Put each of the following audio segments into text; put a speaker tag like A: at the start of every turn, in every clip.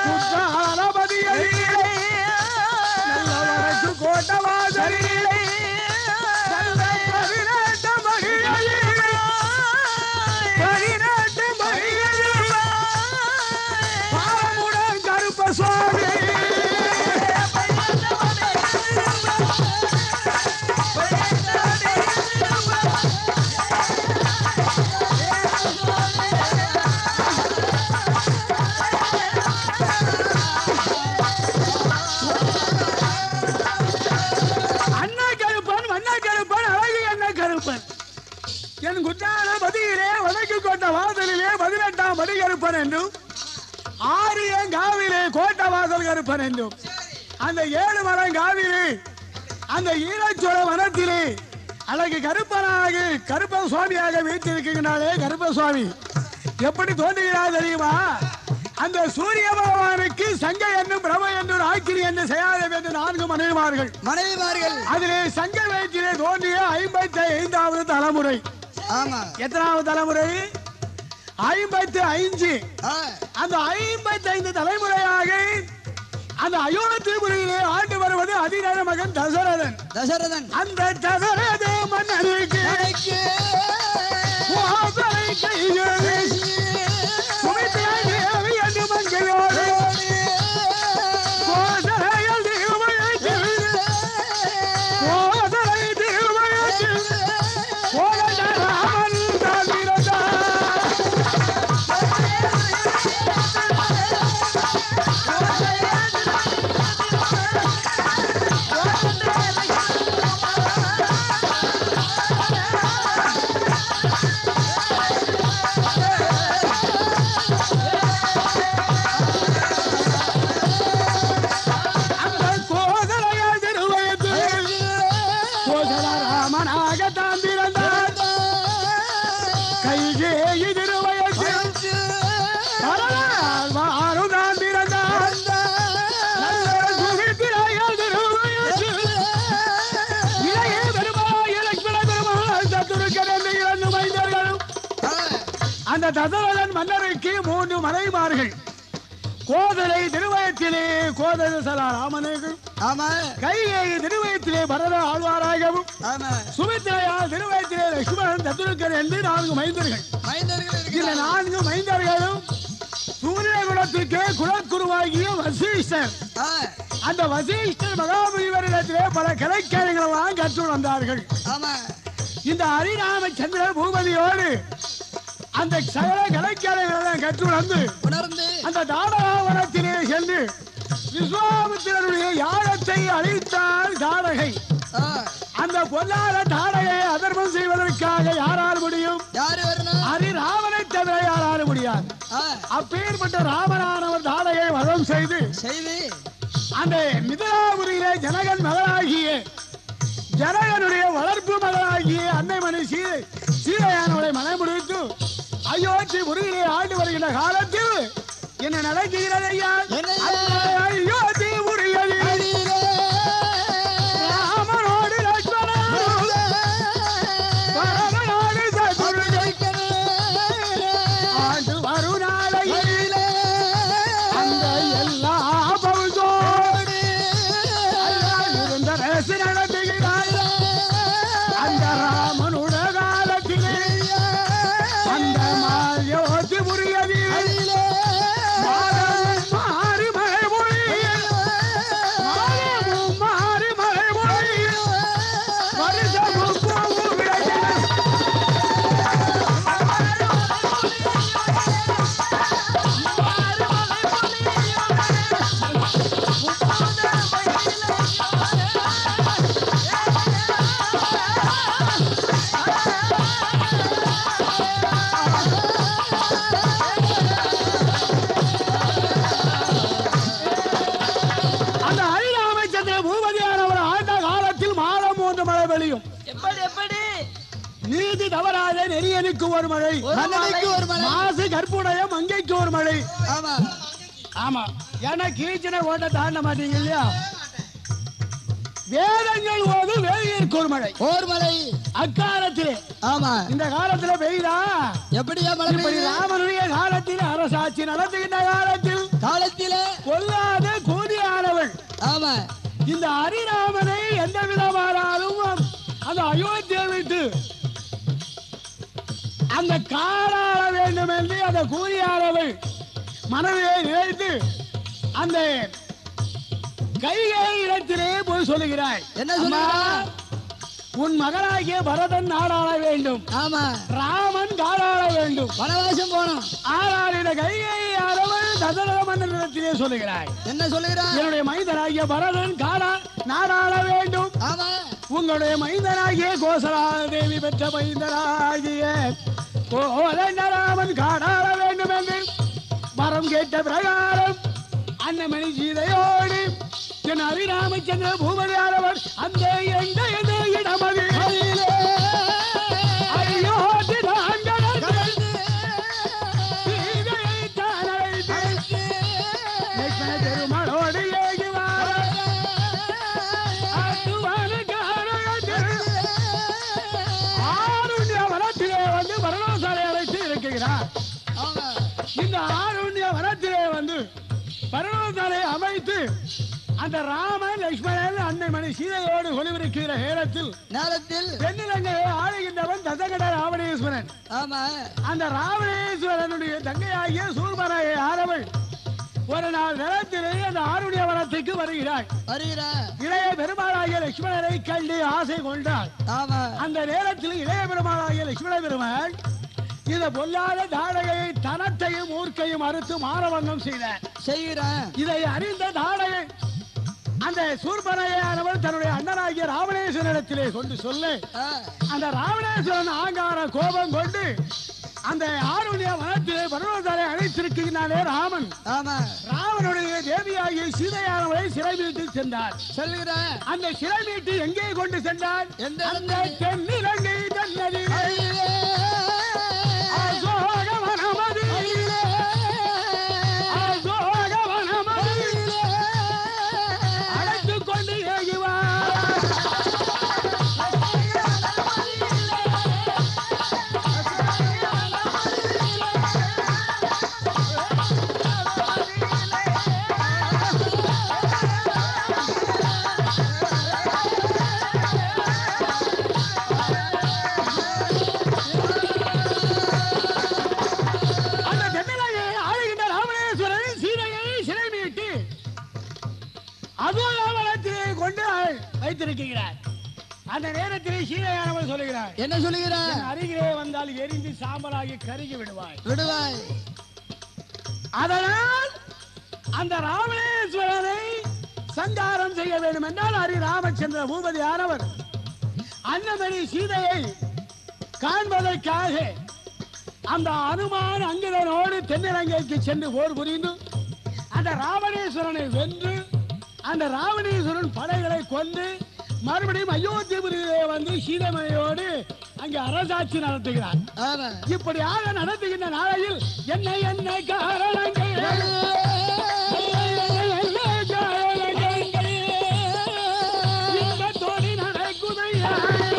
A: குற்றாலபதியிலே நல்ல வடக்கு கோட்டவாசலிலே நல்ல பதினெட்டு மகிழிலே பதினெட்டு மகிழிலே பாலமுடன் கருப்ப சுவாமி அண்ணா கருப்பன் வண்ண கருப்பன் அழகு அண்ணா கருப்பன் என் குற்றால பதியிலே வடக்கு கோட்ட வாசலிலே பதினெட்டாம் படி கருப்பன் என்றும் ஆரியம் காவிலே கோட்ட வாசல் கருப்பன் என்றும் அந்த ஏழு மரம் காவிலே அந்த ஈரச்சோழ வனத்திலே அழகு கருப்பனாக கருப்ப சுவாமியாக வீட்டிருக்கின்றாலே கருப்ப சுவாமி எப்படி தோன்றுகிறார் தெரியுமா அந்த சூரிய பகவானுக்கு சங்க என்னும் பிரப என்னும் ஆக்கிரி என்று செய்யாத என்று நான்கு மனைவிமார்கள்
B: மனைவிமார்கள்
A: அதிலே சங்க வயிற்றிலே தோன்றிய ஐம்பத்தி ஐந்தாவது தலைமுறை
B: ஆமா
A: எத்தனாவது தலைமுறை ஐம்பத்தி ஐந்து
B: ஆ,
A: அந்த ஐம்பத்தி ஐந்து தலைமுறையாக அந்த அயோத்திபுரியிலே ஆண்டு வருவது அதிநேர மகன் தசரதன்
B: தசரதன்
A: அந்த தசரத மன்னருக்கு
B: எனக்கு
A: வாசலை கையில் சுமித்ரா தேவி என்று மங்கையோடு கோசலையில் திருமயத்தில் கோசலை திருமயத்தில் கோதண்ட ராமன் தான் பிறந்தார். அந்த கோசலையில் திருமயத்தில் கோசல ராமனாக தான் பிறந்தார் கைகேயி திருமயத்தில் பரவால் வாரும் தான் பிறந்தார் நல்ல சுமித்திரையில் திருமயத்தில் இளைய பெருமாள் இலட்சுமண பெருமாள் சத்துருக்கன் என்று இரண்டு மைந்தர்களும் அந்த தசரதன் மன்னருக்கு மூன்று மனைமார்கள் கோதலை திருவயத்திலே கோதல ராமனுக்கு
B: ஆமா
A: கைகேயி திருவயத்திலே பரத ஆழ்வாராகவும்
B: ஆமா
A: சுமித்திரையால் திருவயத்திலே லட்சுமணன் சத்துருக்கன் என்று நான்கு மைந்தர்கள்
B: மைந்தர்கள்
A: இந்த
B: இருக்கிறார்.
A: நான்கு மைந்தர்களும் சூரிய குலத்துக்கு குலக்குருவாகிய வசீஷ்டர்
B: ஆ,
A: அந்த வசீஷ்டர் மகாபலிவரிடத்திலே பல கலைக்காரங்களெல்லாம் கற்று வந்தார்கள்
B: ஆமா
A: இந்த ஹரிராமச்சந்திர பூபதியோடு அந்த சகல கலைக்காரங்களெல்லாம் கற்று வந்து
B: உணர்ந்து
A: அந்த தாடகாவனத்திலே சென்று விஸ்வாமித்திரனுடைய யாகத்தை அழித்தாள் தாடகை
B: ஆ,
A: அந்த பொல்லாத தாடகை அதர்மம் செய்வதற்காக யாரால் முடியும்
B: யாரு வரணும்
A: ஹரி ராமனை தவிர யாரால் முடியாது
B: ஆ,
A: அப்பேற்பட்ட ராமனானவர் தாடகை வதம் செய்து
B: செய்தி
A: அந்த மிதிலாபுரியிலே ஜனகன் மகனாகிய ஜனகனுடைய வளர்ப்பு மகனாகிய அன்னைமணி சீதை சீதையானவரை மனமுடித்து அயோத்தி முருகிலே ஆண்டு வருகின்ற காலத்தில் என்ன நடக்கிறது ஐயா
B: என்னய்யா?
A: அந்த அயோத்தி முருகனில் ராமனோடு லட்சுமணனோடு பரமனோடு சத்ருகன் ஆண்டு வரும் நாளையில் அந்த எல்லா பவுசோடு இருந்த ரேசு நடத்துகிறாய் அந்த ராமனுட காலத்திலே அந்த மாயோத்தி புரியதில் மாதம் மாறி மழை பொழியில் மாதமும் மாறி மழை பொழியில் வருஷமும் பூவும் விளையில் அந்த ஹரிராமச்சந்திர பூபதியானவர் ஆண்ட காலத்தில் மாதம் மூன்று மழை பெய்யும்
C: எப்படி எப்படி
A: நீதி தவறாத நெறியனுக்கு ஒரு மழை
B: மன்னனுக்கு ஒரு மழை.
A: மாசு கற்புடைய மங்கைக்கு ஒரு மழை
B: ஆமா
A: ஆமா ஏன்னா கீழ்ச்சனை ஓட்ட தாண்ட மாட்டீங்க இல்லையா வேதங்கள் ஓது வேதியருக்கு ஒரு மழை
B: போர் மலை
A: அக்காலத்திலே
B: ஆமா
A: இந்த காலத்துல பெய்தா
B: எப்படியா மழை
A: இப்படி
B: பெய்யுது?
A: ராமனுடைய காலத்தில் அரசாட்சி நடத்துகின்ற காலத்தில்
B: காலத்தில
A: பொல்லாத கூதியானவள்
B: ஆமா
A: இந்த ஹரிராமனை எந்த விதமானாலும் அந்த அயோத்தியை விட்டு அந்த காலாள வேண்டும் என்று அந்த கூலியாளவள் மனதிலே நினைத்து அந்த கைகை இடத்திலே போய் சொல்லுகிறாய்
B: என்ன
A: அம்மா,
B: சொல்லுகிறா?
A: உன் மகனாகிய பரதன் நாடாள வேண்டும்
B: ஆமா
A: ராமன் காலாள வேண்டும்
B: வனவாசம் போனோம்
A: ஆனால் இந்த கைகை அளவள் தசரத மன்னனிடத்திலே சொல்லுகிறாய்
B: என்ன சொல்லுகிறா
A: என்னுடைய மைந்தனாகிய பரதன் காலா நாடாள வேண்டும்
B: ஆமா
A: உங்களுடைய மைந்தனாகிய கோசலா தேவி பெற்ற மைந்தனாகிய கோதண்டராமன் காடாள வேண்டும் என்று மரம் கேட்ட பிரகாரம் அன்னமணி சீதையோடு என் ஹரிராமச்சந்திர பூமதியானவர் அந்த எந்த எந்த இடமது ஐயோ சீதையை தான் அழைத்து லட்சுமண பெருமாளோடு ஏகி வார அத்துவான காரணத்தில் ஆருண்ய வனத்திலே வந்து பரமசாலை அழைத்து இருக்கிறார்
B: ஆமா
A: இந்த ஆருண்ய வனத்திலே வந்து பரமசாலை அமைத்து அந்த ராமன் லட்சுமணன் அன்னைமணி சீதையோடு ஒளிவிருக்கிற நேரத்தில்
B: நேரத்தில்
A: தென்னிலங்கையை ஆளுகின்றவன் தசகட ராவணேஸ்வரன்
B: ஆமா
A: அந்த ராவணேஸ்வரனுடைய தங்கையாகிய சூர்மனையை ஆரவள் ஒரு நாள் நிலத்திலே அந்த ஆருடைய வனத்துக்கு வருகிறாள்
B: வருகிறா
A: இளைய பெருமாளாகிய லட்சுமணரை கண்டு ஆசை கொண்டாள்
B: ஆமா
A: அந்த நேரத்தில் இளைய பெருமாளாகிய லட்சுமண பெருமாள் இந்த பொல்லாத தாடகையை தனத்தையும் ஊர்க்கையும் அறுத்து மானவங்கம் செய்தார்
B: செய்கிறேன்
A: இதை அறிந்த தாடகை அந்த சூர்பனையானவர் தன்னுடைய அண்ணனாகிய ராவணேஸ்வரனிடத்திலே கொண்டு சொல்லு
B: ஆ,
A: அந்த ராவணேஸ்வரன் ஆங்கார கோபம் கொண்டு அந்த ஆருடைய வனத்திலே பருவத்தாரை அழைத்திருக்கிறானே ராமன்
B: ஆமா
A: ராவனுடைய தேவியாகிய சீதையானவரை சிறை மீட்டு சென்றார்
B: சொல்லுகிறேன்
A: அந்த சிறை மீட்டு எங்கே கொண்டு சென்றார்
B: எந்த
A: அந்த
B: இடத்துக்கு?
A: தென்னிலங்கை தன்னதிலே அசோகவனமதி அசோகவனமதி அழைத்துக் கொண்டு ஏகுவார் அந்த தென்னிலங்கையை ஆளுகின்ற ராமணேஸ்வரன் சீதையை சிறை மீட்டு அசோகவனத்திலே கொண்டு வைத்திருக்கிறார் அந்த நேரத்திலே சீதையானவர் சொல்லுகிறார்
B: என்ன சொல்லுகிறா
A: என் அருகிலே வந்தால் எரிந்து சாம்பலாகி கருகி விடுவாய்
B: விடுவாய்
A: அதனால் அந்த ராமணேஸ்வரரை சங்காரம் செய்ய வேண்டும் என்றால் ஹரி ராமச்சந்திர பூபதி ஆனவர் அன்னமணி சீதையை காண்பதற்காக அந்த அனுமான் அங்கிதனோடு தென்னிலங்கைக்கு சென்று போர் புரிந்து அந்த ராவணேஸ்வரனை வென்று அந்த ராவணேஸ்வரன் படைகளை கொண்டு மறுபடியும் அயோத்தியபுரியிலே வந்து சீதமையோடு அங்கே அரசாட்சி நடத்துகிறார்
B: ஆமா
A: இப்படியாக நடத்துகின்ற நாளையில் என்ன என்ன காரணங்கள் என்ன காரணங்கள் இன்பத்தோடு நடக்குதையா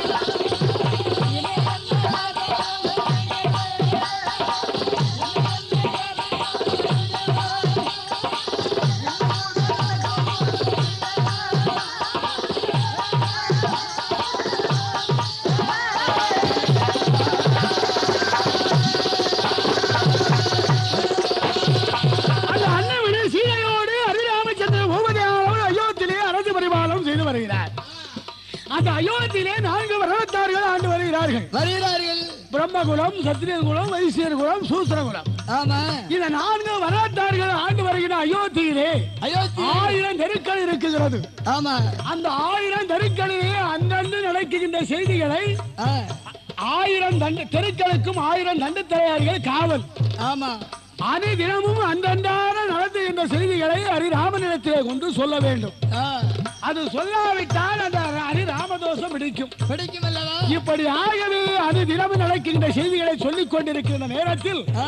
A: அந்த அண்ணன் சீதையோடு அரிராமச்சந்திர பூபதியானவர் அயோத்தியிலே அரசு பரிபாலனம் செய்து வருகிறார் அந்த அயோத்தியிலே நான்கு வரவத்தார்கள் ஆண்டு வருகிறார்கள்
B: வருகிறார்கள்
A: பிரம்மகுலம் சத்திரியகுலம் வைசியர் குலம் சூத்திரகுலம்
B: ஆமா
A: இந்த நான்கு வரவத்தார்கள் ஆண்டு வருகிற அயோத்தியிலே
B: அயோத்தி
A: ஆயிரம் தெருக்கள் இருக்குகிறது
B: ஆமா
A: அந்த ஆயிரம் தெருக்களிலே அந்தந்து நடக்கின்ற செய்திகளை
B: ஆ,
A: ஆயிரம் தண்டு தெருக்களுக்கும் ஆயிரம் தண்டு தலையார்கள் காவல்
B: ஆமா
A: அனை தினமும் அந்தந்தான நடத்துகின்ற செய்திகளை ஹரிராமனிடத்திலே கொண்டு சொல்ல வேண்டும்
B: ஆ,
A: அது சொல்லாவிட்டால் அந்த ஹரி ராமதோஷம் பிடிக்கும்
B: பிடிக்கும் அல்லவா
A: இப்படி ஆகவே அது தினமும் நடக்கின்ற செய்திகளை சொல்லிக் கொண்டிருக்கின்ற நேரத்தில்
B: ஆ,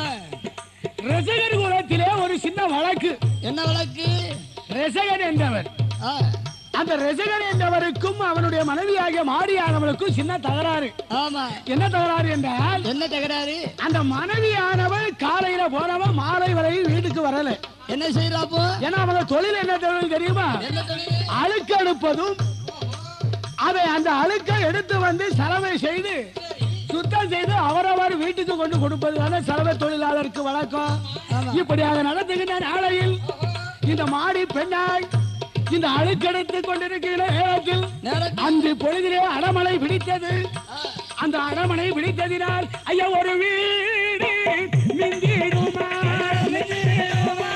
A: ரசகர் குலத்திலே ஒரு சின்ன வழக்கு
B: என்ன வழக்கு
A: ரசகன் என்றவர்
B: ஆ,
A: அந்த ரசிகன் என்றவருக்கும் அவனுடைய மனைவியாகிய மாரியானவளுக்கும் சின்ன தகராறு
B: ஆமா
A: என்ன தகராறு என்றால்
B: என்ன தகராறு
A: அந்த மனைவியானவள் காலையில போனவன் மாலை வரையில் வீட்டுக்கு வரல
B: என்ன செய்யறாப்போ
A: ஏன்னா அவன் தொழில் என்ன தொழில் தெரியுமா
B: என்ன தொழில்
A: அழுக்கு எடுப்பதும் அதை அந்த அழுக்கை எடுத்து வந்து சலவை செய்து சுத்தம் செய்து அவரவர் வீட்டுக்கு கொண்டு கொடுப்பதுதான சலவை தொழிலாளருக்கு வழக்கம் இப்படியாக நடத்துகின்ற நாளையில் இந்த மாடி பெண்ணாய் இந்த அழுக்கெடுத்து கொண்டிருக்கிற நேரத்தில்
B: நேரம்
A: அன்று பொழுதிலே அடமலை பிடித்தது அந்த அடமனை பிடித்ததினால் ஐயா ஒரு வீடு மிந்திடுமா மிந்திடுமா.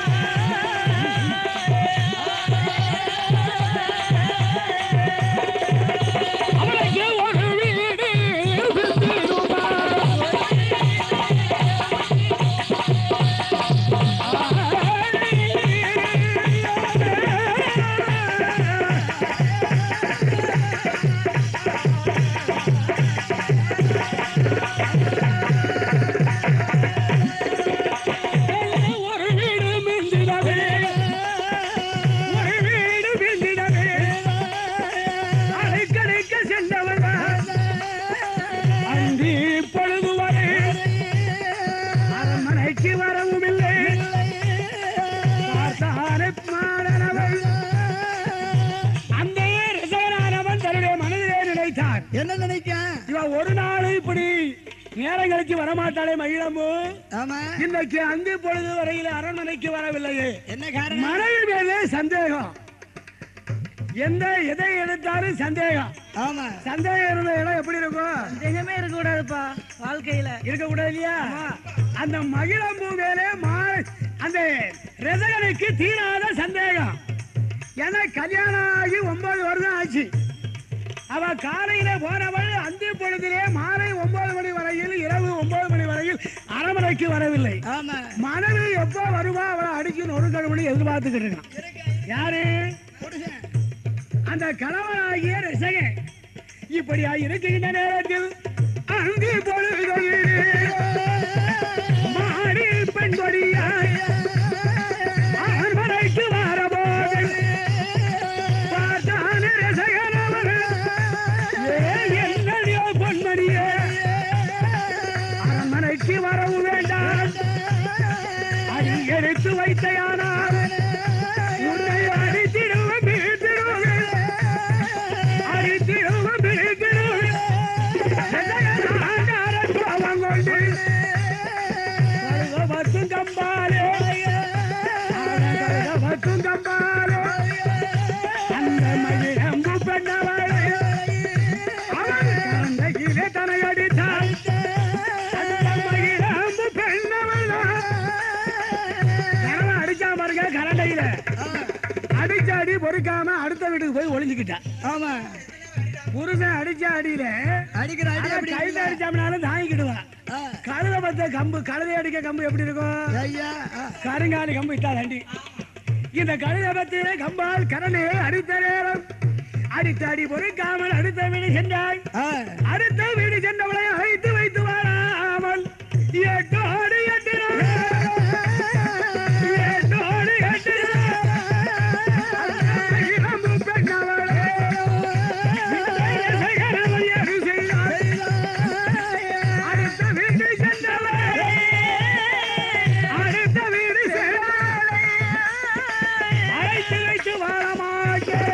A: அவளுக்கு ஒரு வீடு மிந்திடுமா. ஒரு வீடு மிந்திடவே ஒரு வீடு மிந்திடவே அழைக்கடைக்க சென்றவன் அந்தி பொழுது வரை அரண்மனைக்கு வரவும் இல்லை பார்த்தாரை மாடனவள் அந்த ரசகனானவன் தன்னுடைய மனதிலே நினைத்தார்
B: என்ன நினைக்க
A: இவன் ஒரு நாள் இப்படி நேரம் கழிச்சு வரமாட்டாளே மகிழம்பு
B: ஆமா
A: இன்னைக்கு அந்தி பொழுது வரையில் அரண்மனைக்கு வரவில்லையே
B: என்ன காரணம்
A: மனைவி மேலே சந்தேகம் எந்த எதை எடுத்தாலும் சந்தேகம்
B: ஆமா
A: சந்தேகம் இருந்த இடம் எப்படி இருக்கும்
B: எங்கேயுமே இருக்க கூடாதுப்பா வாழ்க்கையில
A: இருக்க கூடாது இல்லையா அந்த மகிழம்பூ மேலே மா- அந்த ரசகனுக்கு தீராத சந்தேகம் ஏன்னா கல்யாணம் ஆகி ஒன்பது வருடம் ஆச்சு அவ காலையில போனவள் அந்தி பொழுதிலே மாலை ஒன்பது மணி வரையில் இரவு ஒன்பது மணி வரையில் அரண்மனைக்கு வரவில்லை
B: ஆமா
A: மனைவி எப்போ வருவா அவளை அடிச்சு நொறுக்கணும் மணி எதிர்பார்த்துக்கிட்டு இருக்கான் யாரு அந்த கணவனாகிய ரசகன் இப்படியா இருக்கின்ற நேரத்தில் அந்தி பொழுதிலே மாறி பெண் கொடியாய் அரண்மனைக்கு வரபோது பார்த்தான ரசகன் அவன். ஏ, என்னடியோ பொன்மணியே அரண்மனைக்கு வரவும் வேண்டாம் அடி எடுத்து வைத்தையானால் உன்னை அடித்திடுவேன் பிடித்திடுவேன் அடித்திடுவேன் பிடித்திடுவேன் கோபம் கொண்டு கழுகப்பட்டும் கம்பாலே கழுகப்பட்டும் கம்பாலே அந்த மகிழம்பு பெண்ணவளே அவன் கரண்டையிலே தனை அடித்தாள் அந்த மகிழம்பு பெண்ணவளே கரவை அடிச்சா பாருங்க கரண்டையில அடிச்ச அடி பொறுக்காம அடுத்த வீட்டுக்கு போய் ஒளிஞ்சுக்கிட்டான்
B: ஆமா
A: புருஷன் அடிச்ச அடியில
B: அடிக்கிற அடி
A: அவன்
B: அப்படி
A: கையில அடிச்சாமனாலும் தாங்கிக்கிடுவான்
B: ஆ.
A: கழுத பத்த கம்பு கழுதை அடிக்க கம்பு எப்படி இருக்கும்
B: ஐயா ஆ.
A: கருங்காலி கம்பு இட்டா தண்டி இந்த கழுத பத்திர கம்பால் கரணே அடித்த நேரம் அடித்த அடி பொறுக்காமல் அடுத்த வீடு சென்றாய்
B: ஆ.
A: அடுத்த வீடு சென்றவளை அழைத்து வைத்து வராமல் எட்டோடு எட்டினாள். எட்டோடு எட்டினாள். இளம்பு பெண்ணவளே, விஜயசேகரவள் எரு செய்தாள். அடுத்த வீடு சென்றவளே, அடுத்த வீடு சென்றவளே, அழைத்து வைத்து வரமாட்டேன்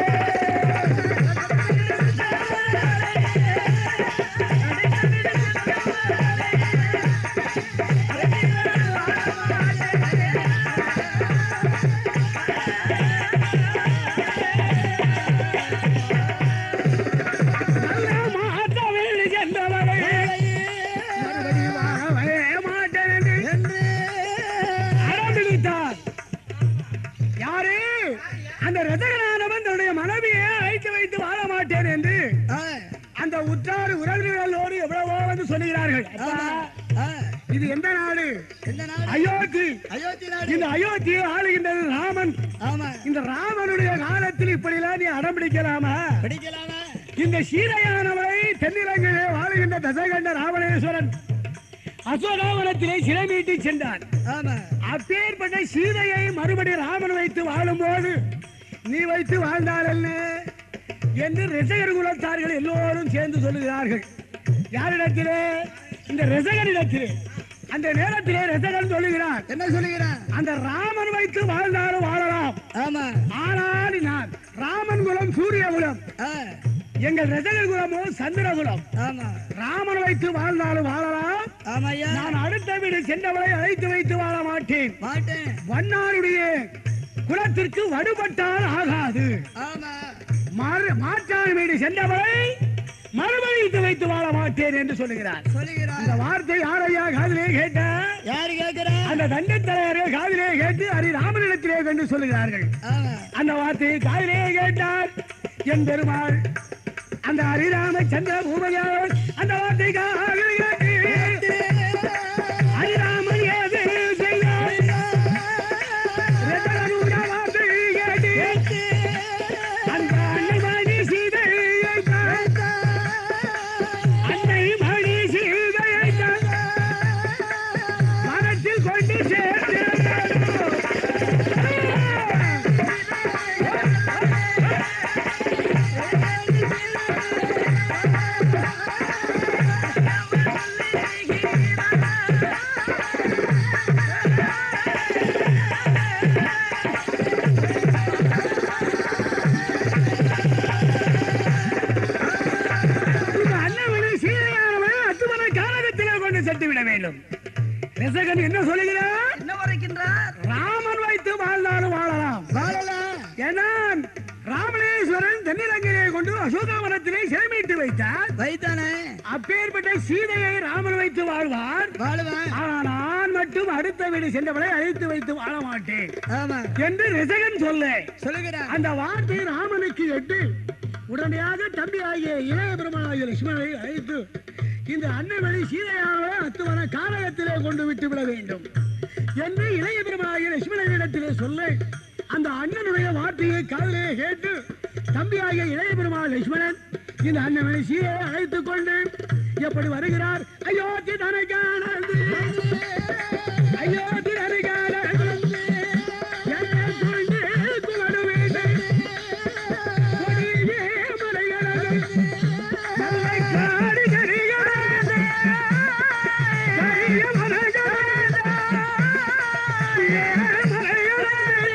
A: நல்ல மாத்தவில் சென்றவளே, மறுபடி வரவே மாட்டேன் என்று அடம்பிடித்தார். யாரு அந்த ரதகனானவன் தன்னுடைய மனைவியை அழைத்து வைத்து வாழ மாட்டேன் என்று
B: ஆ.
A: அந்த உற்றார் உறவினர்களோடு எவ்வளவோ வந்து சொல்லுகிறார்கள் அப்பா,
B: ஆ.
A: இது எந்த நாடு
B: எந்த நாடு
A: அயோத்தி
B: அயோத்தி நாடு
A: இந்த அயோத்தியை ஆளுகின்றது ராமன்
B: ஆமா
A: இந்த ராமனுடைய காலத்தில் இப்படிலாம் நீ அடம் பிடிக்கலாமா
B: பிடிக்கலாமா
A: இந்த சீதையானவரை தென்னிலங்கையிலே வாழுகின்ற தசகண்ட ராவணேஸ்வரன் அசோகாவனத்திலே சிறை மீட்டி சென்றான்
B: ஆமா
A: அப்பேற்பட்ட சீதையை மறுபடி ராமன் வைத்து வாழும்போது நீ வைத்து வாழ்ந்தாரல்ல என்று ரசகர் குலத்தார்கள் எல்லோரும் சேர்ந்து சொல்லுகிறார்கள் யாரிடத்திலே இந்த ரசகனிடத்திலே அந்த நேரத்திலே ரசகன் சொல்லுகிறான்
B: என்ன சொல்லுகிறான்
A: அந்த ராமன் வைத்து வாழ்ந்தாலும் வாழலாம்
B: ஆமா
A: ஆனால் நான் ராமன் குலம் சூரிய குலம்
B: ஆ,
A: எங்கள் ரசகர் குலமோ சந்திர குலம்
B: ஆமா
A: ராமன் வைத்து வாழ்ந்தாலும் வாழலாம்
B: ஆமா ஐயா
A: நான் அடுத்த வீடு சென்றவளை அழைத்து வைத்து வாழ மாட்டேன்
B: மாட்டேன்
A: வண்ணாருடைய குலத்திற்கு வடுபட்டால் ஆகாது
B: ஆமா
A: மாறு- மாற்றான் வீடு சென்றவளை மறுபடித்து வைத்து வாழ மாட்டேன் என்று சொல்லுகிறார்
B: சொல்லுகிறான்
A: அந்த வார்த்தை யாரையா காதிலே கேட்ட
B: யாரு கேக்குறா
A: அந்த தண்டத்தலைவரே காதிலே கேட்டு ஹரி ராமனிடத்திலே என்று சொல்லுகிறார்கள்
B: ஆமா
A: அந்த வார்த்தையை காதிலே கேட்டார் என் பெருமாள் அந்த ஹரிராமச்சந்திர பூமையார் அந்த வார்த்தை காதிலே கேட்டு ஹரிராமன் ஏது செய்தார் ரதனுடைய வார்த்தை கேட்டு அந்த அன்னை சீதையை தான் அன்னை மணி சீதையை தான் மனத்தில் கொண்டு சேர்த்து இந்த அன்னமணி சீதையானவனை அத்துமன காலகத்திலே கொண்டு சென்று விட வேண்டும் ரசகன் என்ன சொல்லுகிறார்
B: என்ன வரைக்கின்றார்
A: ராமன் வைத்து வாழ்ந்தாலும் வாழலாம்
B: வாழலாம்
A: ஏன்னா ராமணேஸ்வரன் தென்னிலங்கையை கொண்டு அசோகாவனத்திலே சேமித்து வைத்தார்
B: வைத்தானே
A: அப்பேற்பட்ட சீதையை ராமன் வைத்து வாழ்வார்
B: வாழுவான்
A: ஆனால் நான் மட்டும் அடுத்த வீடு சென்றவளை அழைத்து வைத்து வாழ மாட்டேன்
B: ஆமா
A: என்று ரசகன் சொல்ல
B: சொல்லுகிறான்
A: அந்த வார்த்தை ராமனுக்கு எட்டு உடனடியாக தம்பி ஆகிய இளைய பெருமானாகிய லட்சுமணனை அழைத்து இந்த அன்னவழி சீதையானவரை அத்துவன காலகத்திலே கொண்டு விட்டு விட வேண்டும் என்று இளைய பெருமானாகிய லட்சுமணனிடத்திலே சொல்ல அந்த அண்ணனுடைய வார்த்தையை காதலே கேட்டு தம்பி ஆகிய இளைய பெருமாள் லட்சுமணன் இந்த அன்னவழி சீதையை அழைத்துக் கொண்டு எப்படி வருகிறார் அயோத்தி தனக்கானது அயோத்தி தனக்கானது என்னை கொண்டு குலடு வேண்டும் கொடியே மலைகளது நல்லை காடு கரிகளது கரிய மலைகளது ஏழு மலைகளது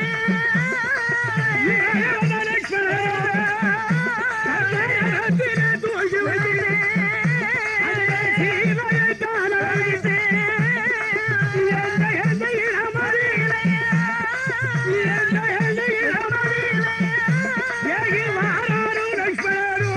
A: ஏழு லட்சணம் கல்யாணத்திலே தூக்கி வைத்தே அந்த சீதையை தானே எந்த எந்த இளமதியிலே எந்த எந்த இளமதியிலே ஏகி வாராரு லட்சுமணரு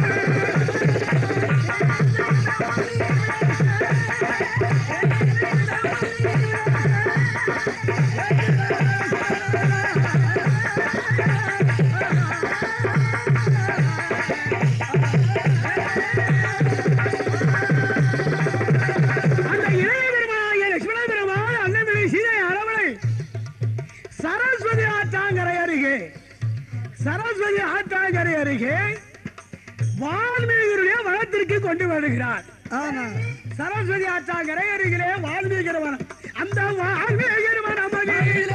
A: அந்த இளைய பெருமானாகிய லட்சுமண பெருமாள் அண்ணன் சீதை அரவணை சரஸ்வதி ஆற்றாங்கரை அருகே சரஸ்வதி ஆற்றாங்கரை அருகே வால்மீகியுடைய வனத்திற்கு கொண்டு வருகிறார்
B: ஆமா
A: சரஸ்வதி ஆற்றாங்கரை அருகிலே வால்மீகர் வனம் அந்த வால்மீகர் வனம் அருகிலே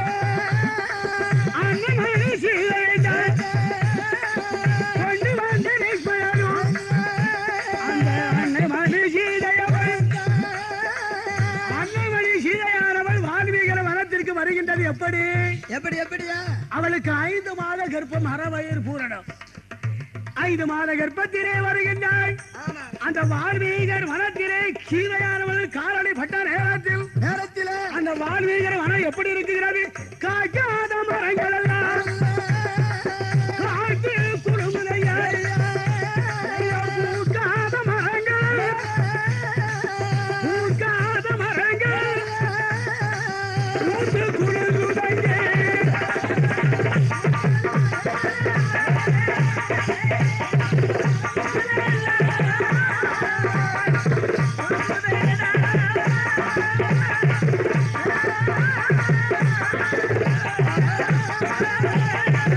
A: அண்ணன் சீதையை தான் கொண்டு வந்து லட்சுமணனும் அந்த அன்னை சீதையவள் அன்னைமணி சீதையானவள் வால்மீகர வனத்திற்கு வருகின்றது எப்படி
B: எப்படி எப்படியா
A: அவளுக்கு ஐந்து மாத கர்ப்பம் அறவயிறு பூரணம் ஐந்து மாத கர்ப்பத்திலே வருகின்றாள்
B: ஆமா
A: அந்த வால்மீகர் வனத்திலே சீதையானவள் காலடி பட்ட நேரத்தில்
B: நேரத்திலே
A: அந்த வால்மீகர் வனம் எப்படி இருக்கிறது காய்க்காத மரங்கள் எல்லாம் காய்த்து குழுமுனையாய் பூக்காத மரங்கள் பூக்காத மரங்கள் பூத்து குழுங்குதையே
B: ஆ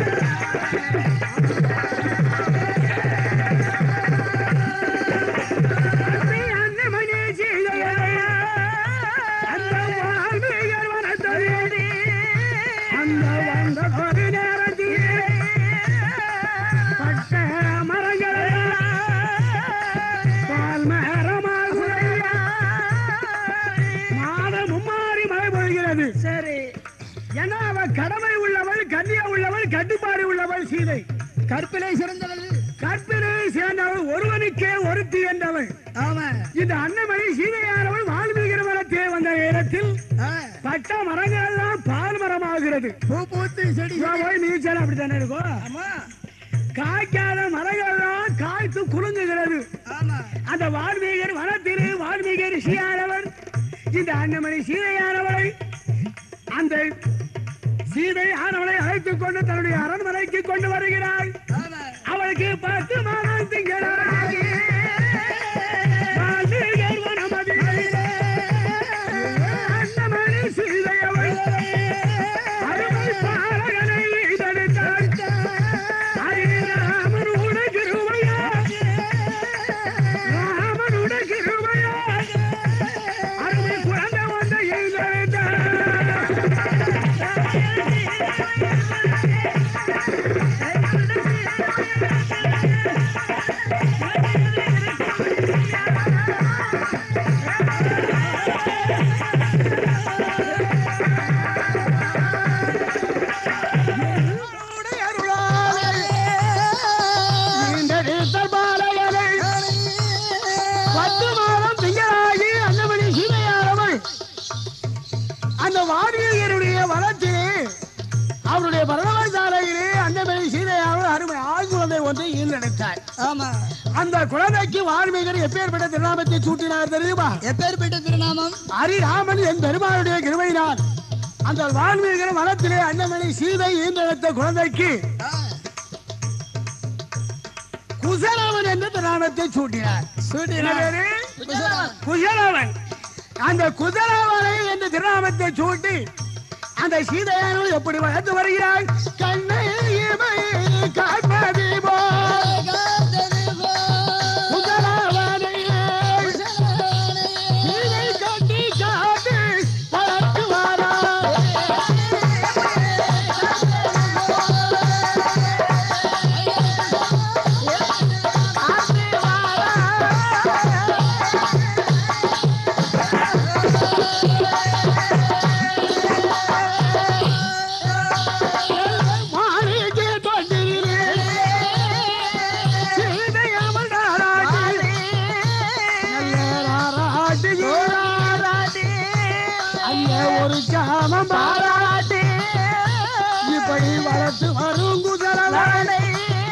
A: சிறந்தவள் சீதை
B: கற்பிலை சிறந்தவள்
A: கற்பினை சேர்ந்தவள் ஒருவனுக்கே ஒருத்தி என்றவள்
B: ஆமா
A: இந்த அன்னமணி சீதையானவள் வால்மீகர் மரத்தே வந்த நேரத்தில்
B: ஆ,
A: பட்ட மரங்கள் எல்லாம் பால் மரமாகிறது
B: பூ பூத்து செடி
A: இவன் போய் நீச்சல் அப்படித்தானே இருக்கும்
B: ஆமா
A: காய்க்காத மரங்கள்லாம் காய்த்து குலுங்குகிறது
B: ஆமா
A: அந்த வால்மீகர் வனத்திலே வால்மீகர் ரிஷியானவர் இந்த அன்னமணி சீதையானவளை அந்த சீதை ஆனவளை அழைத்துக் கொண்டு தன்னுடைய அரண்மனைக்கு கொண்டு வருகிறாள்
B: ஆமா
A: அவளுக்கு பத்து மாதம் திங்களாகி வால்மீகர் வனமதியிலே அன்னமணி சீதை அவள் அருமை பாலகனை தடுத்தாள் ராமனுட கிருபையா ராமனுட கிருபையா அருமை குழந்தை வந்த எழுந்தாள் பத்து மாதம் திங்களாகி அன்னமணி சீதையானவள் அந்த வாரியருடைய வளர்ச்சியே அவருடைய பரதவ சாலையிலே அன்னமணி சீதையானவள் அருமை ஆண் குழந்தை ஒன்றை ஈன்றெடுத்தார்
B: ஆமா
A: அந்த குழந்தைக்கு வால்மீகர் எப்பேற்பட்ட திருநாமத்தை சூட்டினார் தெரியுமா
B: எப்பேற்பட்ட திருநாமம்
A: ஹரிராமன் என் பெருமாளுடைய கிருபையினார் அந்த வால்மீகர் வனத்திலே அன்னமணி சீதை ஈன்றெடுத்த குழந்தைக்கு
B: ஆ,
A: குசலவன் என்ற திருநாமத்தை சூட்டினார்
B: சூட்டினார்.
A: என்ன பேரு?
B: குசலவன்.
A: குசலவன் அந்த குசலவனை என்ற திருநாமத்தை சூட்டி அந்த சீதையானவள் எப்படி வளர்த்து வருகிறாள் கண்ணை இமை காண்பது போல் குசலவனை சீதை கட்டி காட்டு வளர்த்து வாராள் மாணிக்கு தொண்டிலே சீதையாமல் தாராட்டி நல்ல ராராட்டி அங்க ஒரு சாமம் பாராட்டி இப்படி வளர்த்து வரும் குதிரவானை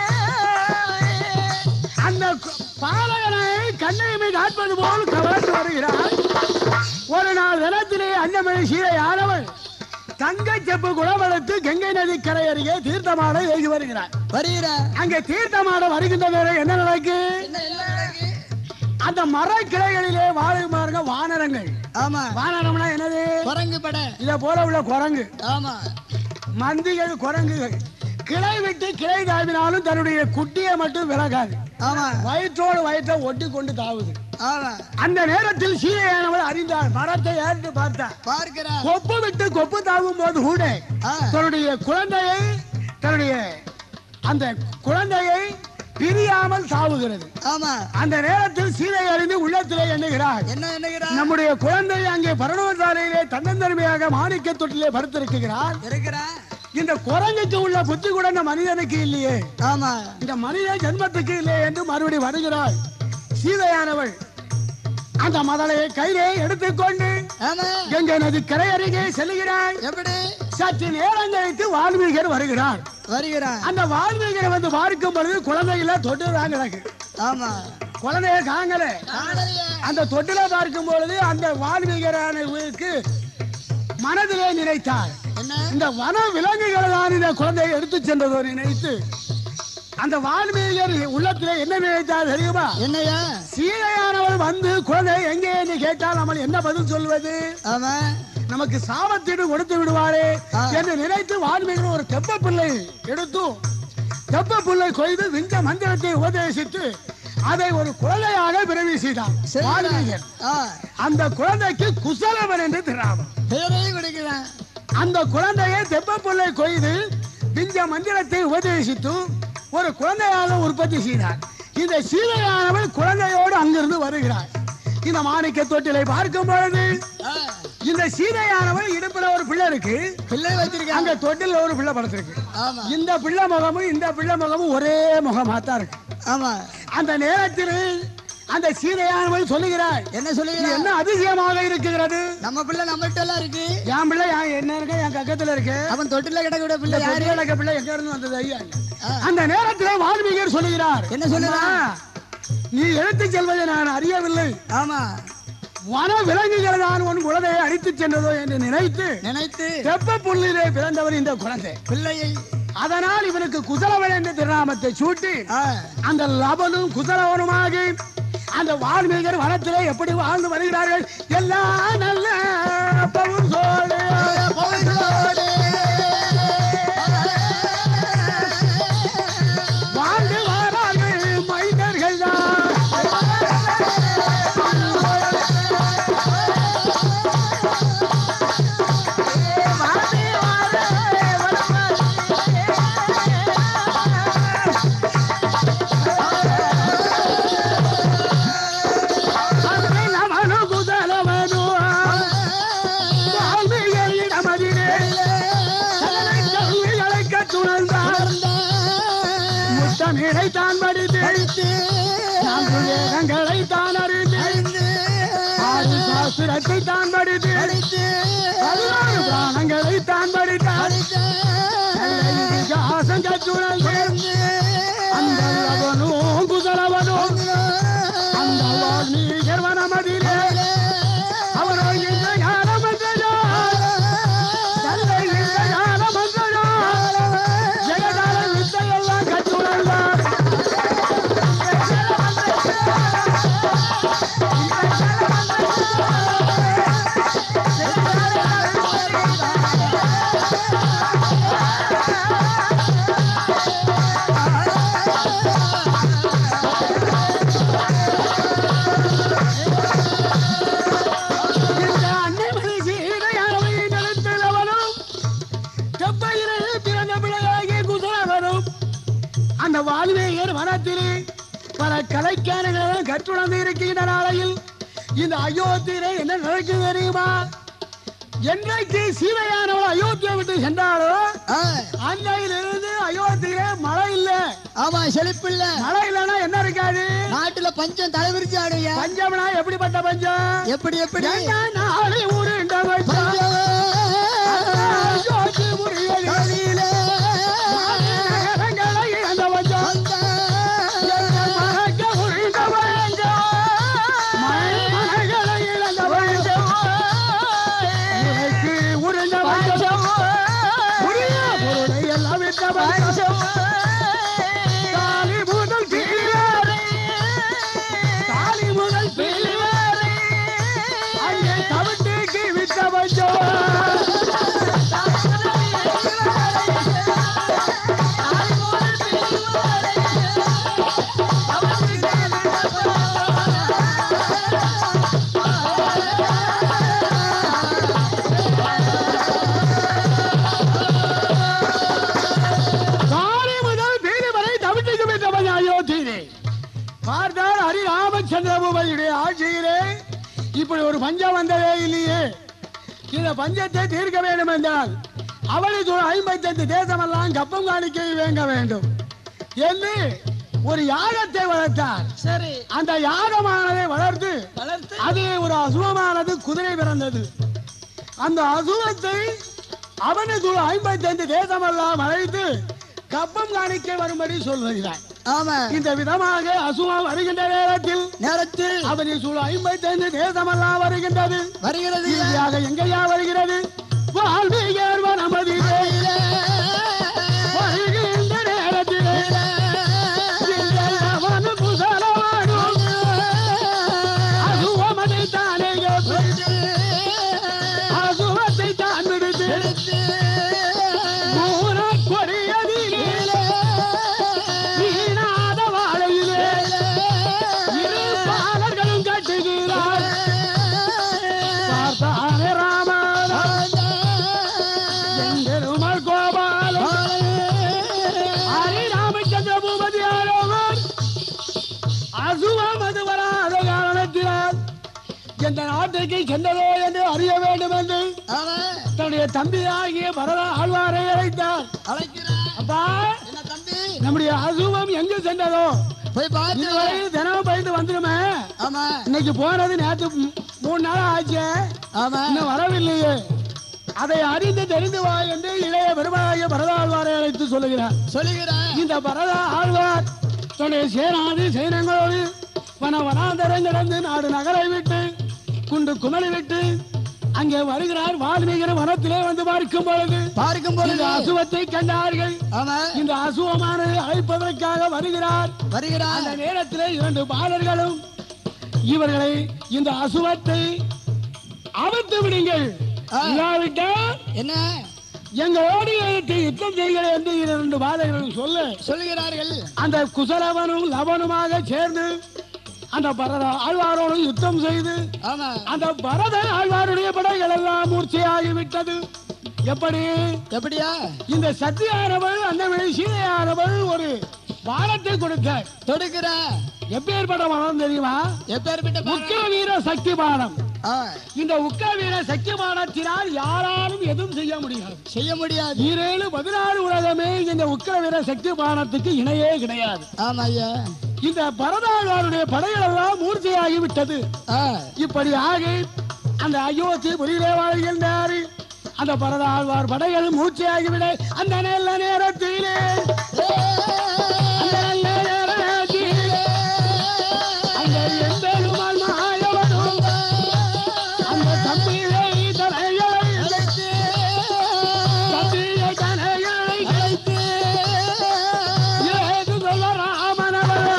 A: அந்த கு- பாலகனை கண்ணையுமே காட்பது போல் கவர்ந்து வருகிறார் ஒரு நாள் தினத்திலே அன்னமணி சீதை ஆனவள் தங்க செப்பு குணவளத்து கங்கை நதி கரை அருகே தீர்த்தமாட ஏகி வருகிறார்
B: வருகிறார்
A: அங்கே தீர்த்தமாட வருகின்ற நேரம் என்ன நடக்கு
B: என்ன என்ன நடக்கு?
A: அந்த மர கிளைகளிலே வாழுமாறுங்க வானரங்கள்
B: ஆமா
A: வானரம்னா என்னது
B: குரங்கு பட
A: இத போல உள்ள குரங்கு
B: ஆமா
A: மந்திகள் குரங்குகள் கிளை விட்டு கிளை தாவினாலும் தன்னுடைய குட்டியை மட்டும் விலகாது
B: ஆமா
A: வயிற்றோடு வயிற்றை ஒட்டி கொண்டு தாவுது
B: ஆமா
A: அந்த நேரத்தில் சீதையானவள் அறிந்தாள் மரத்தை ஏறிட்டு பார்த்தாள்
B: பார்க்கிறார்
A: கொப்பு விட்டு கொப்பு தாவும் போது கூட
B: ஆ,
A: தன்னுடைய குழந்தையை தன்னுடைய அந்த குழந்தையை பிரியாமல் சாவுகிறது
B: ஆமா
A: அந்த நேரத்தில் சீதை அறிந்து உள்ளத்திலே எண்ணுகிறார்
B: என்ன என்னகிறார்
A: நம்முடைய குழந்தை அங்கே பரணவசாலையிலே தன்னந்தன்மையாக மாணிக்க தொட்டிலே படுத்திருக்கிறார்
B: இருக்கிறார்
A: இந்த குரங்குக்கு உள்ள புத்தி கூட இந்த மனிதனுக்கு இல்லையே
B: ஆமா
A: இந்த மனித ஜென்மத்துக்கு இல்லையே என்று மறுபடி வருகிறாள் சீதையானவள் அந்த மதலையை கையிலே எடுத்துக்கொண்டு
B: ஆமா
A: கங்கை நதி கரை அருகே செல்கிறாள்
B: எப்படி
A: சற்று நேரம் கழித்து வால்மீகர் வருகிறார் வருகிறார் அந்த வால்மீகரை வந்து பார்க்கும் பொழுது குழந்தைகள தொட்டு தான் கிடக்கு
B: ஆமா
A: குழந்தைய காங்கல
B: காணலையே.
A: அந்த தொட்டில பார்க்கும் பொழுது அந்த வால்மீகரானவருக்கு மனதிலே நினைத்தார்
B: என்ன
A: இந்த வன விலங்குகள் தான் இந்த குழந்தையை எடுத்து சென்றதோ நினைத்து அந்த வால்மீகர் உள்ளத்திலே என்ன நினைத்தார் தெரியுமா
B: என்னையா
A: சீதையானவள் வந்து குழந்தை எங்கே என்று கேட்டால் நம்ம என்ன பதில் சொல்வது
B: ஆமா
A: நமக்கு சாபத்தீடு கொடுத்து விடுவாரே
B: ஆ.
A: என்று நினைத்து வால்மீகர் ஒரு தெப்ப பிள்ளை எடுத்து தெப்ப பிள்ளை கொய்து விஞ்ச மந்திரத்தை உபதேசித்து அதை ஒரு குழந்தையாக பிறவி செய்தார் வால்மீகர்
B: ஆ,
A: அந்த குழந்தைக்கு குசலவன் என்று திராமம்
B: பேரையும் கொடுக்கிறேன்
A: அந்த குழந்தையை தெப்ப பிள்ளை கொய்து விஞ்ச மந்திரத்தை உபதேசித்து ஒரு குழந்தையாக உற்பத்தி செய்தார் இந்த சீதையானவள் குழந்தையோடு அங்கிருந்து வருகிறார் இந்த மாணிக்க தொட்டிலை பார்க்கும் பொழுது
B: ஆ,
A: இந்த சீதையானவள் இடுப்புல ஒரு பிள்ளை இருக்கு
B: பிள்ளை வச்சிருக்காங்க
A: அங்க தொட்டில ஒரு பிள்ளை படுத்திருக்கு
B: ஆமா
A: இந்த பிள்ளை முகமும் இந்த பிள்ளை முகமும் ஒரே முகமா தான் இருக்கு
B: ஆமா
A: அந்த நேரத்தில் அந்த சீதையானவள் சொல்லுகிறாள்
B: என்ன
A: இது
B: சொல்லுகிறா
A: என்ன அதிசயமாக இருக்கிறது
B: நம்ம பிள்ளை நம்மகிட்ட எல்லாம் இருக்கு
A: என் பிள்ளை என் என்ன இருக்கு என் கக்கத்துல இருக்கு
B: அவன் தொட்டில கிடக்கூட
A: இந்த
B: பிள்ளை யாரு
A: பொடியடக்க பிள்ளை எங்க இருந்து வந்தது ஐயா
B: ஆ.
A: அந்த நேரத்தில் வால்மீகர் சொல்லுகிறார்
B: என்ன சொல்லுறா?
A: அம்மா, நீ எடுத்துச் செல்வதை நான் அறியவில்லை
B: ஆமா
A: வன விலங்குகள் தான் உன் குழந்தையை அடித்துச் சென்றதோ என்று நினைத்து
B: நினைத்து
A: தெப்ப புள்ளிலே பிறந்தவர் இந்த குழந்தை
B: பிள்ளையை
A: அதனால் இவனுக்கு குசலவன் என்ற திருநாமத்தை சூட்டி
B: ஆ,
A: அந்த லபனும் குசலவனுமாக அந்த வால்மீகர் வனத்திலே எப்படி வாழ்ந்து வருகிறார்கள் எல்லாம் நல்ல பவுன் சோழே.
B: பவுன்களோடு.
A: வாழ்ந்து வாரார்கள் மைந்தர்கள் தான் அங்கே லவனும் குசலவனும் வால்மீகரிடமதிலே சகல கல்விகளை கற்றுணர்ந்தார் முத்தமிழை தான் படித்து நான்கு வேதங்களை தான் அறிந்து ஆறு சாஸ்திரத்தை தான் படித்து பதினாறு பிராணங்களை தான் படித்தார் இதிகாசம் கற்றுணர்ந்து அந்த லவனும் குசலவனும் அந்த வால்மீகர் வனமதிலே அவரோ இந்த ஞானம் வந்ததோ தந்தை இந்த ஞானம் வந்ததோ ஜெகதால வித்தையெல்லாம் கற்றுணர்ந்தார் இந்த அன்னைமதி சீதையானவை நிலத்திலவனும் செப்பையிலே பிறந்த பிள்ளையாகிய குசலவனும் அந்த வால்மீகர் வனத்திலே பல கலைக்காரர்களும் கற்றுணர்ந்து இருக்கின்ற நாளையில் இந்த அயோத்தியிலே என்ன நடக்குது தெரியுமா என்றைக்கு சீதையானவள் அயோத்தியை விட்டு சென்றாலோ
B: ஆ,
A: அன்னையிலிருந்து அயோத்தியிலே மழை இல்ல
B: ஆமா செழிப்பில்ல
A: மழை இல்லைன்னா என்ன இருக்காது
B: நாட்டுல பஞ்சம் தலைவிரிச்சு ஆடுவியா
A: பஞ்சம்னா எப்படிப்பட்ட பஞ்சம்
B: எப்படி எப்படி
A: என்ன நாளை உருண்ட பஞ்சம்
B: பஞ்சம்.
A: அயோத்தி முறியடி.
B: களியிலே
A: நகரங்களை இழந்த பஞ்சம்
B: வந்த
A: மறக்க உருண்ட பஞ்சம் மனைகளை இழந்த பஞ்சம் உனக்கு உருண்ட பஞ்சம் உரிய பொருளை எல்லாம் விட்ட பஞ்சம் தாலி முதல் பிள்ளையாரே தாலி முதல் பிள்ளையாரே அங்கே தவிட்டுக்கு விட்ட பஞ்சம் காலை முதல் பீலி வரை தவிட்டுக்கு விட்ட பஞ்சம் அயோத்தியிலே பார்த்தால் ஹரி ராமச்சந்திரபூபதியுடைய ஆட்சியிலே இப்படி ஒரு பஞ்சம் வந்ததே இல்லையே இந்த பஞ்சத்தை தீர்க்க வேண்டும் என்றால் அவளுக்கு ஒரு ஐம்பத்தஞ்சு தேசமெல்லாம் கப்பம் காணிக்கை வேங்க வேண்டும் என்று ஒரு யாகத்தை வளர்த்தார்
B: சரி
A: அந்த யாகமானதை வளர்த்து
B: வளர்த்து
A: அதிலே ஒரு அசுவமானது குதிரை பிறந்தது அந்த அசுவத்தை அவனுக்கு ஒரு ஐம்பத்தஞ்சு தேசமெல்லாம் அழைத்து கப்பம் காணிக்கை வரும்படி சொல்லுகிறார்
B: ஆமா
A: இந்த விதமாக அசுவம் வருகின்ற நேரத்தில்
B: நேரத்தில்
A: அவனை சூழ ஐம்பத்தைந்து தேசமெல்லாம் வருகின்றது
B: வருகிறது
A: இறுதியாக எங்கேயா வருகிறது வால்மீகர் வனமதியிலே வருகின்ற நேரத்திலே இந்த அவனு குசலவானும் அசுவமனை தானே அசுவத்தை தான் விடுத்து மூலக் கொடியதிலே வீணாத வாழையிலே இரு பாலர்களும் கட்டுகிறார் பார்த்தானே ராமன் எங்கெருமல் கோபாலம் ஹரி ராமச்சந்திர பூபதி ஆரோவர் அசுவம் அது வராத காரணத்தினால் எந்த நாட்டுக்கு சென்றதோ என்று அறிய வேண்டும் என்று
B: ஆமா
A: தன்னுடைய தம்பியாகிய பரத ஆழ்வாரை அழைத்தார்
B: அழைக்கிறார்
A: நம்முடைய அசுவம் எங்க சென்றதோ
B: போய் பார்த்து
A: இதுவரை தினமும் பயந்து வந்துருமே
B: ஆமா
A: இன்னைக்கு போனது நேற்று மூ- மூணு நாள் ஆச்சு
B: ஆமா
A: இன்னும் வரவில்லையே அதை அறிந்து தெரிந்து வா என்று இளைய பெருமாய பரதாழ்வாரை அழைத்து சொல்லுகிறார்
B: சொல்லுகிறேன்
A: இந்த பரத ஆழ்வார் தன்னுடைய சேனாதி சேனங்களோடு வன வனாந்தரம் கிடந்து நாடு நகரை விட்டு குண்டு குமரி விட்டு அங்கே வருகிறார் வால்மீகர் வனத்திலே வந்து பார்க்கும் பொழுது
B: பார்க்கும்
A: இந்த
B: பொழுது
A: அசுவத்தை கண்டார்கள்
B: ஆமா
A: இந்த அசுவமானது அழைப்பதற்காக வருகிறார்
B: வருகிறான்
A: அந்த நேரத்திலே இரண்டு பாலர்களும் இவர்களை இந்த அசுவத்தை அவிழ்த்து விடுங்கள்
B: ஆ.
A: இல்லாவிட்டால்
B: என்ன
A: எங்களோடு எடுத்து யுத்தம் செய்கிறேன் என்று இரண்டு பாலர்களும் சொல்ல
B: சொல்லுகிறார்கள்
A: அந்த குசலவனும் லவனுமாக சேர்ந்து அந்த பரத ஆழ்வாரோடு யுத்தம் செய்து
B: ஆமா
A: அந்த பரத ஆழ்வாருடைய படைகள் எல்லாம் மூர்ச்சையாகிவிட்டது எப்படி
B: எப்படியா
A: இந்த சத்தியானவள் அந்த சீதையானவள் ஒரு பாலத்தை கொடுத்தார்
B: தொடுக்கிற
A: எப்பேற்பட்ட மனம் தெரியுமா
B: எப்பேற்பட்ட பாலம்?
A: உக்கிர வீர சக்தி பானம்
B: ஆ,
A: இந்த உக்கிர வீர சக்தி பானத்தினால் யாராலும் எதுவும் செய்ய முடியாது
B: செய்ய முடியாது
A: ஈரேழு பதினாறு உலகமே இந்த உக்கிர வீர சக்தி பானத்துக்கு இணையே கிடையாது
B: ஆமா ஐயா
A: இந்த பரதாழ்வாருடைய படைகள் எல்லாம் மூர்த்தியாகி விட்டது
B: ஆ,
A: இப்படி ஆகி அந்த அயோத்தி புரியிலே வாழ்கின்றார் அந்த பரதாழ்வார் படைகள் மூர்ச்சியாகிவிட அந்த நல்ல நேரத்திலே அந்த நல்ல நேரத்திலே அந்த எம்பெருமான் மாயவனும் அந்த தம்பியை தலைகளை தம்பியை தலைகளை ஏது சொல்ல ராமனவர்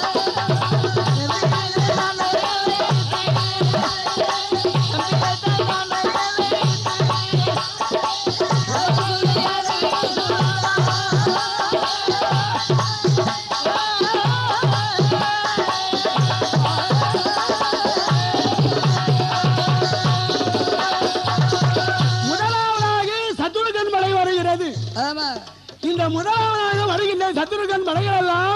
A: முதலாவதாக சத்துருகன் மலை வருகிறது
B: ஆமா
A: இந்த முதலாவதாக வருகின்ற சத்துருகன் மலைகள் எல்லாம்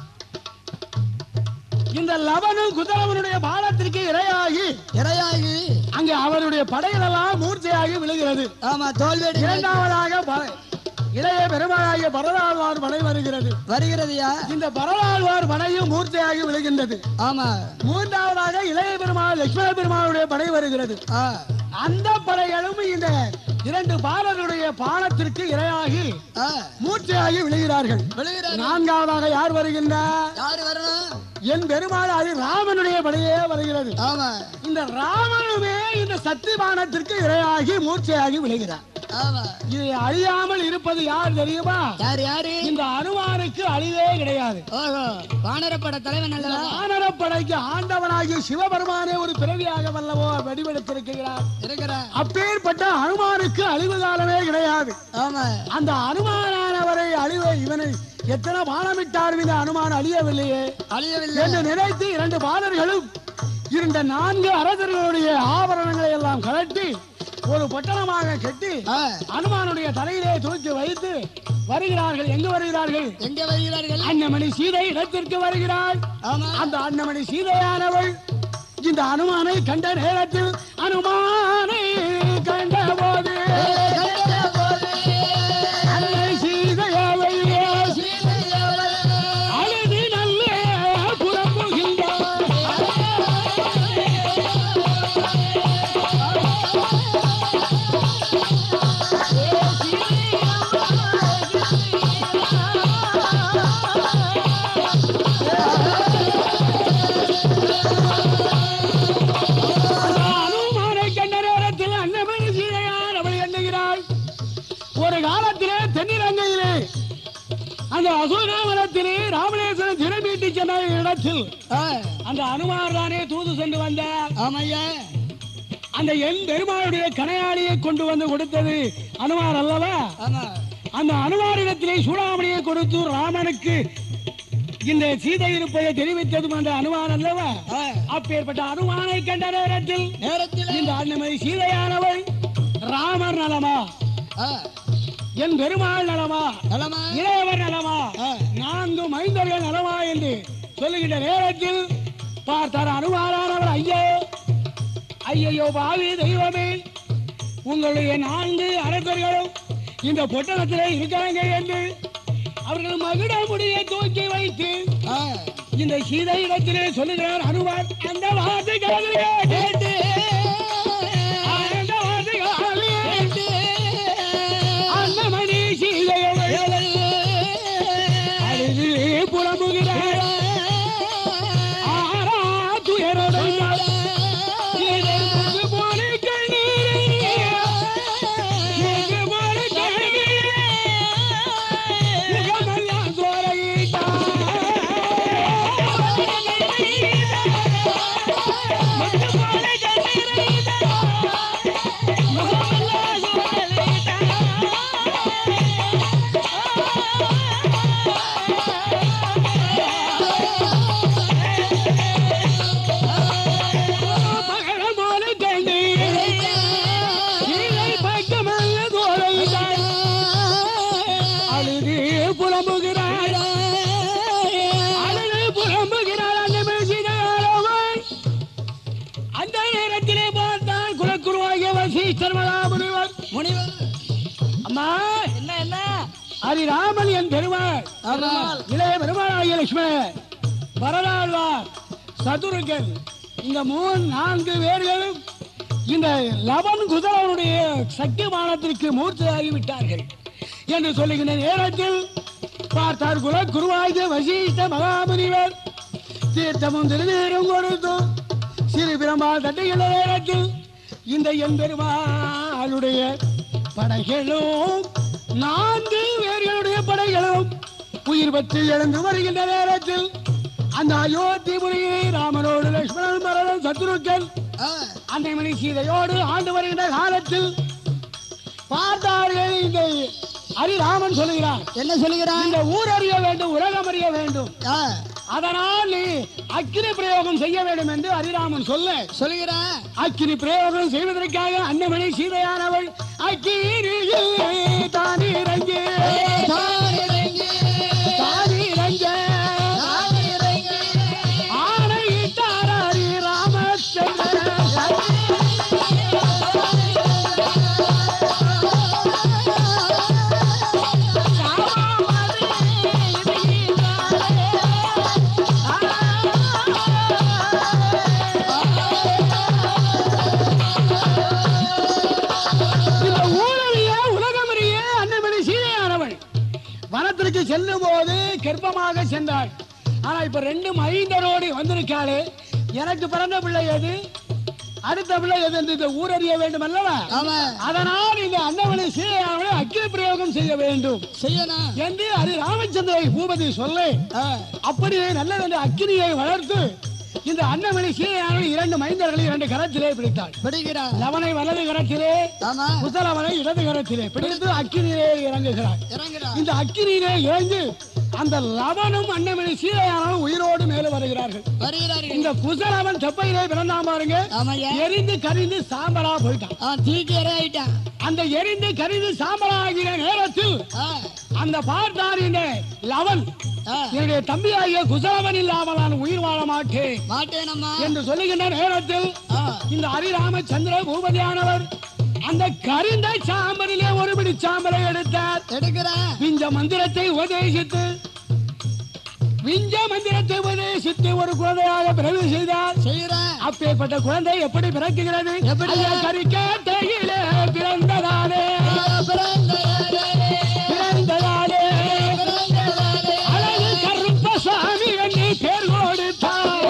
A: இந்த லவனும் குதலவனுடைய பாலத்திற்கு இரையாகி
B: இரையாகி
A: அங்கே அவருடைய படைகள் எல்லாம் மூர்ச்சையாகி விழுகிறது
B: ஆமா தோல்வேடி
A: இரண்டாவதாக ப- இளைய பெருமாளாகிய பரதாழ்வார் படை வருகிறது
B: வருகிறதுயா
A: இந்த பரதாழ்வார் படையும் மூர்ச்சையாகி விழுகின்றது
B: ஆமா
A: மூன்றாவதாக இளைய பெருமாள் லட்சுமண பெருமாளுடைய படை வருகிறது
B: ஆ,
A: அந்த படைகளும் இந்த இரண்டு பாலருடைய பாலத்திற்கு இரையாகி
B: ஆ,
A: மூர்ச்சையாகி விழுகிறார்கள்
B: விழுகிறாரு
A: நான்காவதாக யார் வருகின்றார்
B: யாரு வரணும்
A: என் பெருமாள் அது ராமனுடைய படையே வருகிறது
B: ஆமா
A: இந்த ராமனுமே இந்த சக்தி பானத்திற்கு இரையாகி மூர்ச்சையாகி விழுகிறார்
B: ஆமா
A: இது அழியாமல் இருப்பது யார் தெரியுமா
B: யாரு யாரு
A: இந்த அனுமானுக்கு அழிவே கிடையாது
B: ஓஹோ வானரப்பட தலைவன் அல்லவா
A: வானரப்படைக்கு ஆண்டவனாகிய சிவபெருமானே ஒரு பிறவியாக வல்லவோ வடிவெடுத்திருக்கிறார்
B: இருக்கிற
A: அப்பேற்பட்ட அனுமானுக்கு அழிவு காலமே கிடையாது
B: ஆமா
A: அந்த அனுமானானவரை அழிவை இவனை எத்தனை பானமிட்டார் இந்த அனுமான் அழியவில்லையே
B: அழியவில்லை
A: என்று நினைத்து இரண்டு பாலர்களும் இருந்த நான்கு அரசர்களுடைய ஆபரணங்களை எல்லாம் கழட்டி ஒரு பட்டணமாக கட்டி
B: ஆ,
A: அனுமானுடைய தலையிலே தூக்கி வைத்து வருகிறார்கள் எங்கு வருகிறார்கள்
B: எங்க வருகிறார்கள்
A: அன்னமணி சீதை இடத்திற்கு வருகிறாள்
B: ஆமா
A: அந்த அன்னமணி சீதையானவள் இந்த அனுமானை கண்ட நேரத்தில் அனுமானை கண்ட போது அன்னை சீதையாவை அழுது நல்ல புறம்புகின்றார் அனுமானை கண்ட நேரத்தில் அன்னமணி சீதையார் அவள் எண்ணுகிறாள் ஒரு காலத்திலே தென்னிலங்கையிலே அந்த அசோகாவனத்திலே ராமநேஸ்வரன் திறமீட்டி சென்ற இடத்தில்
B: ஆ,
A: அந்த அனுமார் தானே தூது சென்று வந்தார்
B: ஆமையா
A: அந்த என் பெருமாளுடைய கனையாளியை கொண்டு வந்து கொடுத்தது அனுமார் அல்லவா
B: ஆமா
A: அந்த அனுமாரிடத்திலே சூடாமணியை கொடுத்து ராமனுக்கு இந்த சீதை இருப்பதை தெரிவித்ததும் அந்த அனுமான் அல்லவா
B: ஆ,
A: அப்பேற்பட்ட அனுமானை கண்ட நேரத்தில்
B: நேரத்தில்
A: இந்த அன்னமதி சீதையானவள் ராமர் நலமா
B: ஆ,
A: என் பெருமாள் நலமா
B: நலமா
A: இளையவர் நலமா
B: ஆ,
A: நான்கு மைந்தர்கள் நலமா என்று சொல்லுகின்ற நேரத்தில் பார்த்தார் அனுமாரானவர் ஐயோ ஐயையோ பாவி தெய்வமே உங்களுடைய நான்கு அரசர்களும் இந்த பொட்டணத்திலே இருக்காங்க என்று அவர்கள் மகிட முடிய தூக்கி வைத்து
B: ஆ,
A: இந்த சீதை இடத்திலே சொல்லுகிறார் அனுமார் அந்த வார்த்தைகளிலே
B: கேட்டு
A: அந்த வார்த்தைகளிலே
B: கேட்டு
A: அன்னமணி சீதையவள் அழுது புலம்புகிறார் ஆரா துயரடைந்தாள் இதை முத்து போல கண்ணீரே முத்து போல கண்ணீரே முகமெல்லாம் பகரம் போல கண்ணீரே இதை பக்கமல்ல தோலைத்தாள் அழுது புலம்புகிறாள் அழுது புலம்புகிறாள் அந்த பேசினாரவன் அந்த நேரத்திலே பார்த்தான் குலக்குருவாகிய வசீஸ்வர் மகாமுனிவர்
B: முனிவர்
A: அம்மா
B: என்ன என்ன
A: ஹரிராமன் என் பெருமாள்
B: ஆமா.
A: இளைய பெருமாளாகிய லட்சுமணன் வரலாழ்வார் சதுருக்கன் இந்த மூணு நான்கு பேர்களும் இந்த லவன் குதிரவனுடைய சத்தியமானத்திற்கு மூர்த்தியாகி விட்டார்கள் என்று சொல்லுகின்ற நேரத்தில் பார்த்தார் குல குருவாகிய வசீஷ்ட மகாமுனிவர் தீர்த்தமும் திருநீரும் கொடுத்தும் சிறு பிரம்மாள் தட்டுகின்ற நேரத்தில் இந்த எம்பெருமாளுடைய படைகளும் நான்கு பேர்களுடைய படைகளும் உயிர் பெற்று எழுந்து வருகின்ற நேரத்தில் அந்த அயோத்திபுரியை ராமனோடு லட்சுமணன் பரதன் சத்ருக்கன்
B: ஆ,
A: அன்னைமணி சீதையோடு ஆண்டு வருகின்ற காலத்தில் பார்த்தார்கள் இந்த ஹரிராமன் சொல்லுகிறார்
B: என்ன சொல்லுகிறான்
A: இந்த ஊர் அறிய வேண்டும் உலகம் அறிய வேண்டும்
B: ஆ,
A: அதனால் நீ அக்கினி பிரயோகம் செய்ய வேண்டும் என்று ஹரிராமன் சொல்ல
B: சொல்லுகிறான்
A: அக்கினி பிரயோகம் செய்வதற்காக அன்னமணி சீதையானவள் அக்கினியில் தானிறங்கி
B: தானிறங்கி,
A: தானிறங்க
B: தானிறங்கி,
A: ஆணையிட்டார் ஹரி ராமச்சந்திரன் இந்த ஊரறிய உலகமறிய அன்னமணி சீதையானவள் வனத்திற்கு செல்லும் போது கர்ப்பமாக சென்றாள் ஆனா இப்ப ரெண்டும் ஐந்தரோடு வந்திருக்காளே எனக்கு பிறந்த பிள்ளை எது அடுத்த பிள்ளை எது என்று இந்த ஊரறிய வேண்டும் அல்லவா
B: ஆமா
A: அதனால் இந்த அன்னமணி சீதையானவளை அக்கினி பிரயோகம் செய்ய வேண்டும்
B: செய்யணும்
A: என்று அது ராமச்சந்திரை பூபதி சொல்ல
B: ஆ,
A: அப்படியே நல்லதென்று அக்கினியை வளர்த்து இந்த அன்னமணி சீதையானவள் இரண்டு மைந்தர்களை இரண்டு கரத்திலே பிடித்தாள்
B: பிடிக்கிறான்
A: லவனை வலது கரத்திலே
B: ஆமா
A: குசலவனை இடது கரத்திலே பிடித்து அக்கினியிலே இறங்குகிறார்
B: இறங்குறான்
A: இந்த அக்கினியிலே இறங்கி அந்த லவனும் அன்னமணி சீதையானவன் உயிரோடு மேலே வருகிறார்கள்
B: வருகிறார்கள்
A: இந்த குசலவன் செப்பையிலே பிறந்தான் பாருங்க
B: ஆமாய்யா
A: எரிந்து கரிந்து சாம்பலா போயிட்டான்
B: ஆ, தூக்கி இறையிட்டான்
A: அந்த எரிந்து கரிந்து சாம்பலாகிற நேரத்தில்
B: ஆ,
A: அந்த பார்த்தார் இந்த லவன்
B: ஆ,
A: என்னுடைய தம்பியாகிய குசலவன் இல்லாமல் நான் உயிர் வாழ மாட்டேன்
B: மாட்டேனம்மா
A: என்று சொல்லுகின்ற நேரத்தில்
B: ஆ,
A: இந்த ஹரிராமச்சந்திர பூபதியானவர் அந்த கரிந்த சாம்பலிலே ஒரு பிடி சாம்பலை எடுத்தார்
B: எடுக்கிறேன்
A: விஞ்ச மந்திரத்தை உபதேசித்து விஞ்ச மந்திரத்தை உபதேசித்து ஒரு குழந்தையாக பிறகு செய்தார்
B: செய்யறேன்
A: அப்பேற்பட்ட குழந்தை எப்படி பிறக்குகிறது
B: எப்படி?
A: ஐயா, கரிக்கட்டையிலே பிறந்ததாலே பிறந்ததாலே அழகு கருப்பசாமி என்று பேர் கொடுத்தார்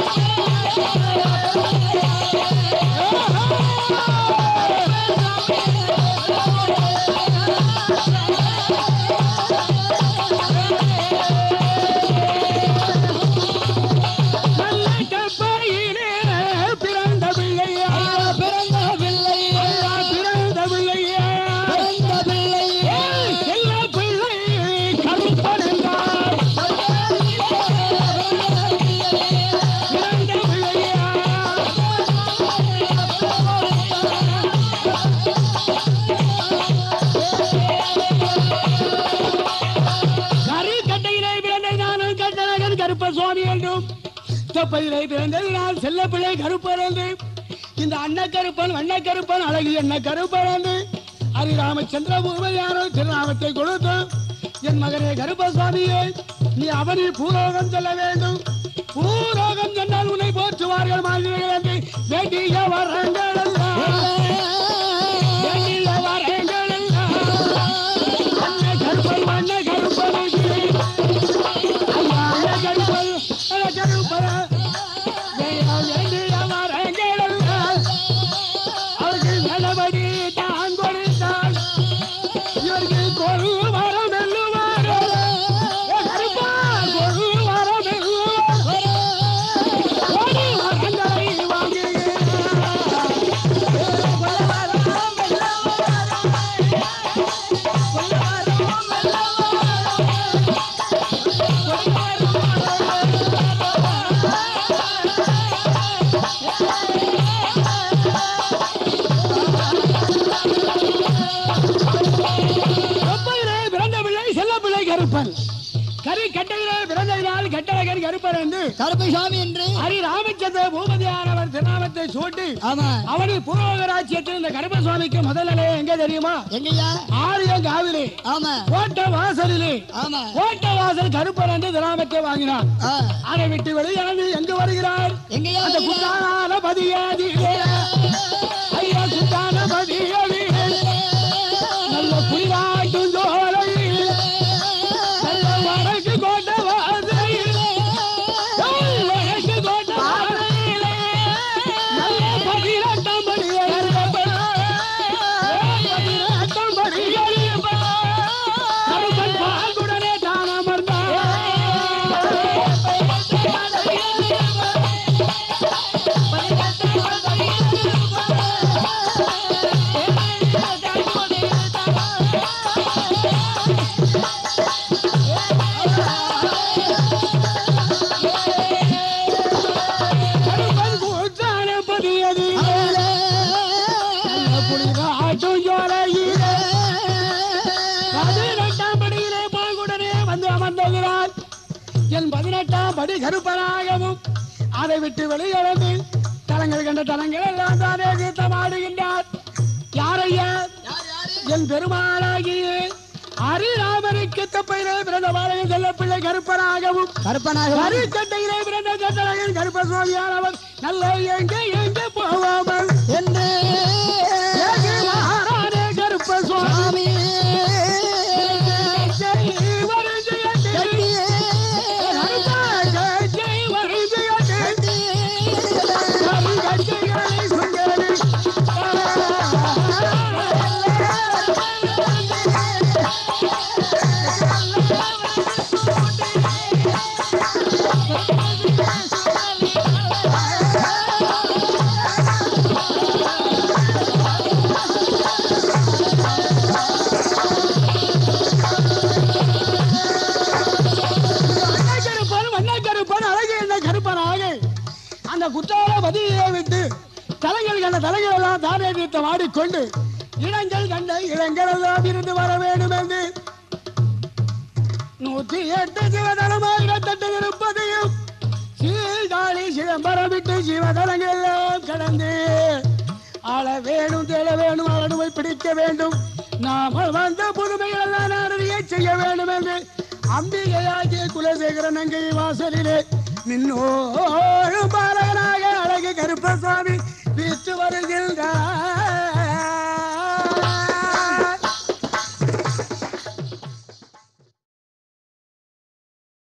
A: நல்ல கப்பையிலே பிறந்த பிள்ளையா
B: பிறந்த பிள்ளை
A: ஐயா, பிறந்த பிள்ளையா
B: பிறந்த பிள்ளை
A: ஏய், செல்ல பிள்ளை கருப்பன் என்றார் பிறந்த பிள்ளையா கரு கட்டையிலே பிறந்த நானும் கட்டழகன் கருப்ப சுவாமி என்றும் தொப்பையிலே பிறந்தது நான் செல்ல பிள்ளை கருப்பன் என்று இந்த அன்னக்கருப்பன் வண்ணக்கருப்பன் அழகு என்ன கருப்பன் என்று ஹரிராமச்சந்திர பூபதியான திருநாமத்தை கொடுத்து என் மகனே கருப்பசாமியே நீ அவனில் பூலோகம் செல்ல வேண்டும் பூலோகம் சென்றால் உன்னை போற்றுவார்கள் மாநிலங்கள் என்று வேண்டிய வரங்கள் எல்லாம் வேண்டிய வரங்கள் எல்லாம் அன்னை கருப்பன் அன்னை கருப்பனுக்கு ஐயா அன்னை கருப்பன் அன்னை கருப்பன் வேண்டிய வரங்கள் எல்லாம் அவருக்கு நல்லபடி தான் கொடுத்தான் இவருக்கு கொரு வரம் எல்லுவாரோ கருப்பா கொரு வரம் எல்லுவாரோ கொரு வரங்களை வாங்குகிறார் கொப்பையிலே பிறந்த பிள்ளை செல்ல பிள்ளை கருப்பன் கரி கட்டையிலே பிறந்ததினால் கட்டழகன் கருப்பன் என்று
B: கருப்பை சாமி என்று
A: ஹரி ராமச்சந்திர பூபதியானவர் திருநாமத்தை சூட்டி
B: ஆமா
A: அவனை பூர்வக ராஜ்யத்தில் இந்த கருப்ப சுவாமிக்கு முதல் நிலையம் எங்க தெரியுமா
B: எங்கய்யா
A: ஆரியம் காவிரி
B: ஆமா
A: கோட்டை வாசலிலே
B: ஆமா
A: கோட்டை வாசல் கருப்பன் என்று திராமத்தை வாங்கினார்
B: ஆ,
A: அதை விட்டு வெளியானது எங்கு வருகிறார்
B: எங்கய்யா
A: அந்த
B: வருகிறார்?
A: குட்டான பதியாதிலே ஐயா குட்டான பதியாதிலே நல்ல புலிவாட்டும் ஜோலையில் நல்ல வடக்கு கோட்டை வாசலில் ஏய், வடக்கு கோட்டை வாசலிலே நல்ல பதினெட்டாம் படி கருப்பன். ஏய், பதினெட்டாம் படி கருப்பன். கருப்பன் பால்குடனே தான் அமர்ந்தான். கருப்பன் கூத்தான பதியதிலே நல்ல புலிவாட்டும் ஜோலையிலே பதினெட்டாம் படியிலே பால்குடனே வந்து அமர்ந்துகிறார் என் பதினெட்டாம் படி கருப்பனாகவும் அதை விட்டு வெளியிழந்து தலங்கள் கண்ட தலங்கள் எல்லாம் தானே தீர்த்தமாடுகின்றார் யாரையா என் பெருமாளாகிய ஹரிராமனுக்கு தப்பையிலே பிறந்த பாளையம் செல்ல பிள்ளை கருப்பனாகவும்
B: கருப்பனாக
A: கருக்கட்டையிலே பிறந்த கட்டழகன் கருப்ப சுவாமியானவர் நல்ல எங்க எங்க போவாமல்
B: என்று
A: ஏகுவாரானே கருப்ப சுவாமி
B: சாமி
A: ஜெய் வருஜயத்தே. கருப்பா ஜெய் வருஜயத்தே. கருங்கட்டைகளை சுங்கரி. கருப்பன் வண்ணக்கருப்பன் அழகு என்ன கருப்பனாக அந்த குற்றால பதியை விட்டு தலைகள் கண்ட தலைகள் எல்லாம் தானே தீர்த்தம் ஆடிக்கொண்டு இடங்கள் கண்ட இடங்கள் எல்லாம் இருந்து வர வேண்டும் என்று நூற்றி எட்டு சிவதலமாயிரத்தெட்டு இருப்பதையும் சீர்காழி சிதம்பரம் விட்டு சிவதலங்கள் எல்லாம் கடந்து ஆள வேணும் தேட வேணும் அவனுவை பிடிக்க வேண்டும் நாம வந்த புதுமைகள் எல்லாம் அறிய செய்ய வேண்டும் என்று அம்பிகையாகிய குலசேகரன் அங்கை வாசலிலே நின்னோழும் பாலகனாக அழகு கருப்பசாமி வீட்டு வருகின்றார்